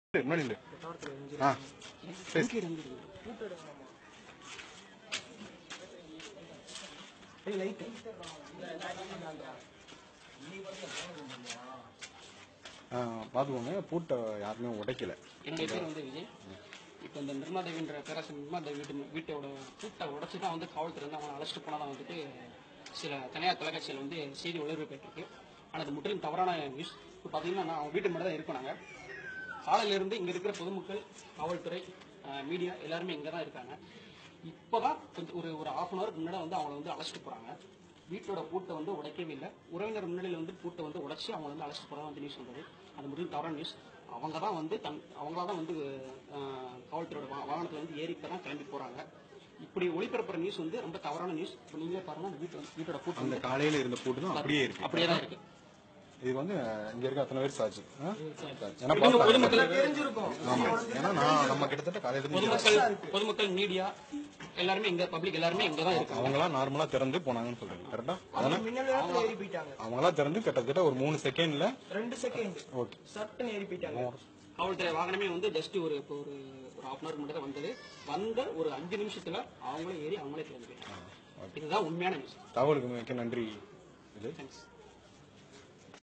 முன்னாடி நில்லு. ஆ பேசு. ஆ, பாத்துக்கோங்க பூட்டை யாருமே உடைக்கல என்னுடைய பேர் வந்து விஜய் இப்போ இந்த நிர்மா தேவின்ற பேராசன் நிர்மா தேவி வீட்டு வீட்டோட பூட்டை உடச்சி தான் வந்து காவல்துறை வந்து அவங்க அழைச்சிட்டு போனால் தான் வந்துட்டு சில தனியார் தொலைக்காட்சியில் வந்து செய்தி ஒளிபரப்பிட்டு ஆனால் அது முற்றிலும் தவறான நியூஸ் இப்போ பார்த்தீங்கன்னா நான் அவங்க வீட்டு மட்டும் தான் இருக்கோம் நாங்கள் காலையிலேருந்து இங்கே இருக்கிற பொதுமக்கள் காவல்துறை மீடியா எல்லாருமே இங்கே தான் இருக்காங்க இப்போ தான் கொஞ்சம் ஒரு ஒரு ஹாஃப் அன் ஹவருக்கு முன்னாடி வந்து அவங்கள வந்து அழைச்சிட்டு போகிறாங்க வீட்டோட பூட்டை வந்து உடைக்கவே இல்லை உறவினர் முன்னிலையில் வந்து பூட்டை வந்து உடைச்சி அவங்க வந்து அழைச்சிட்டு போகிறதா வந்து நியூஸ் வந்தது அது முடியும் தவறான நியூஸ் அவங்க தான் வந்து தன் அவங்களா தான் வந்து அஹ், காவல்துறையோட வா- வாகனத்துல வந்து ஏறி இப்போ தான் கிளம்பி போகிறாங்க இப்படி ஒளிபரப்புற நியூஸ் வந்து ரொம்ப தவறான நியூஸ் இப்போ நீங்களே பாருங்க அந்த வீட்டு வீட்டோட பூட்டு அந்த வந்து காலையில இருந்த பூட்டு தான் அப்படியே இருக்கு அப்படியே தான் இருக்கு இது வந்து இங்க இருக்க அத்தனை பேர் சாட்சி ஆ? ஏன்னா இவங்க பார்த்தா- பொதுமக்கள் ஆமா ஏன்னா நான் நம்ம கிட்டத்தட்ட காலையில இருந்து இங்க பொதுமக்கள் பொதுமக்கள் மீடியா எல்லாருமே இங்க பப்ளிக் எல்லாருமே இங்க தான் இருக்காங்க அவங்களா நார்மலா திறந்து போனாங்கன்னு சொல்றீங்க கரெக்டா அதானே மின்னல் நேரத்துல ஏறி போயிட்டாங்க அவங்களா திறந்து கிட்டத்தட்ட ஒரு மூணு செகண்ட்ல ரெண்டு செகண்ட் ஓகே சட்டுன்னு ஏறி போயிட்டாங்க காவல்துறை வாகனமே வந்து ஜஸ்ட் ஒரு இப்போ ஒரு ஒரு ஹாஃப் அன் மட்டும் தான் வந்தது வந்த ஒரு அஞ்சு நிமிஷத்துல அவங்களே ஏறி அவங்களே கிளம்பி போயிட்டாங்க இதுதான் உண்மையான நியூஸ் தகவலுக்கு மிக்க நன்றி இது தேங்க்ஸ்